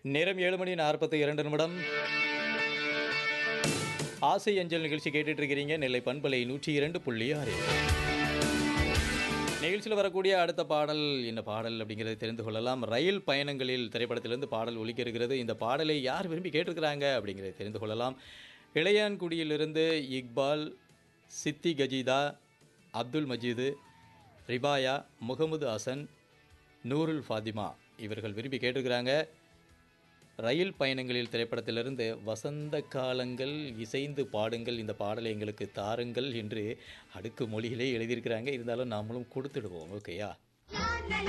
நேரம் ஏழு மணி நாற்பத்தி இரண்டு நிமிடம் ஆசை அஞ்சல் நிகழ்ச்சி கேட்டுட்டு இருக்கிறீங்க நெல்லை பண்பலை நூற்றி இரண்டு புள்ளி ஆறு நிகழ்ச்சியில் வரக்கூடிய அடுத்த பாடல் என்ன பாடல் அப்படிங்கிறதை தெரிந்து கொள்ளலாம் ரயில் பயணங்களில் திரைப்படத்திலிருந்து பாடல் ஒலிக்க இருக்கிறது இந்த பாடலை யார் விரும்பி கேட்டிருக்கிறாங்க அப்படிங்கிறதை தெரிந்து கொள்ளலாம் இளையான்குடியிலிருந்து இக்பால் சித்தி கஜீதா அப்துல் மஜீது ரிபாயா முகமது ஹசன் நூருல் ஃபாத்திமா இவர்கள் விரும்பி கேட்டிருக்கிறாங்க ரயில் பயணங்களில் திரைப்படத்திலிருந்து வசந்த காலங்கள் இசைந்து பாடுங்கள் இந்த பாடலை எங்களுக்கு தாருங்கள் என்று அடுக்கு மொழியிலே எழுதியிருக்கிறாங்க இருந்தாலும் நாமளும் கொடுத்துடுவோம் ஓகேயா